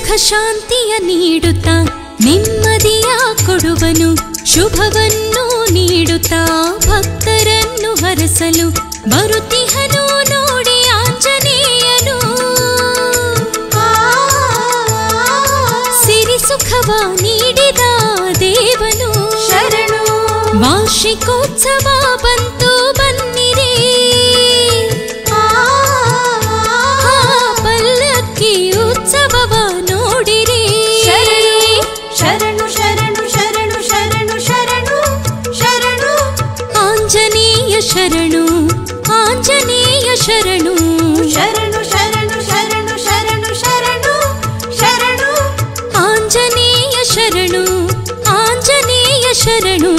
ಶಾಂತಿಯ ನೀಡುತ್ತಾ ನೆಮ್ಮದಿಯ ಕೊಡುವನು ಶುಭವನ್ನು ನೀಡುತ್ತಾ ಭಕ್ತರನ್ನು ಹರಸಲು ಬರುತ್ತಿಹನು ನೋಡಿ ಆಂಜನೇಯನು ಸಿರಿ ಸುಖವ ನೀಡಿದ ದೇವನು ಶರಣು ವಾರ್ಷಿಕೋತ್ಸವ ಬಂತು ಬನ್ನಿರಿ ಆ ಪಲ್ಲಕ್ಕಿ ಉತ್ಸವವ ನೋಡಿರಿ ಶರಣು ಶರಣು ಶರಣು ಶರಣು ಶರಣು ಶರಣು ಆಂಜನೇಯ ಶರಣು ಆಂಜನೇಯ ಶರಣು ಶರಣು ಶರಣು ಶರಣು ಶರಣು ಶರಣು ಶರಣು ಆಂಜನೇಯ ಶರಣು ಆಂಜನೇಯ ಶರಣು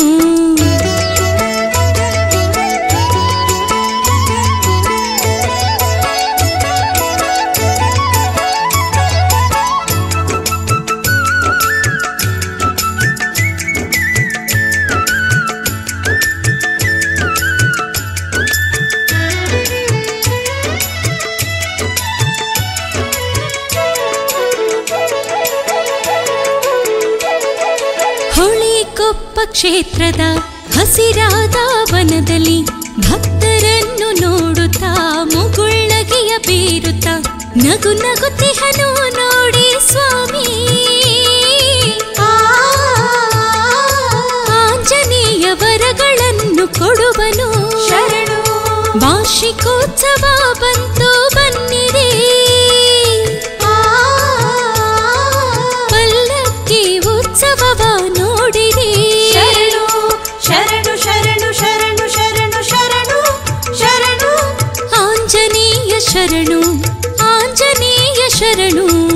ಹೊಳೆಕೊಪ್ಪ ಕ್ಷೇತ್ರದ ಹಸಿರಾದ ವನದಲ್ಲಿ ಭಕ್ತರನ್ನು ನೋಡುತ್ತಾ ಮುಗುಳ್ಳಗೆಯ ಬೀರುತ್ತಾ ನಗು ನಗುತ್ತಿಹನು ನೋಡಿ ಸ್ವಾಮಿ ಆಂಜನೇಯ ವರಗಳನ್ನು ಕೊಡುವನು ಶರಣು ವಾರ್ಷಿಕೋತ್ಸವ ಬಂತು ಬನ್ನಿರಿ ಪಲ್ಲಕ್ಕಿ ಉತ್ಸವವ ನೋಡಿರಿ ಶರಣು ಶರಣು ಶರಣು ಶರಣು ಶರಣು ಶರಣು ಶರಣು ಆಂಜನೇಯ ಶರಣು ಆಂಜನೇಯ ಶರಣು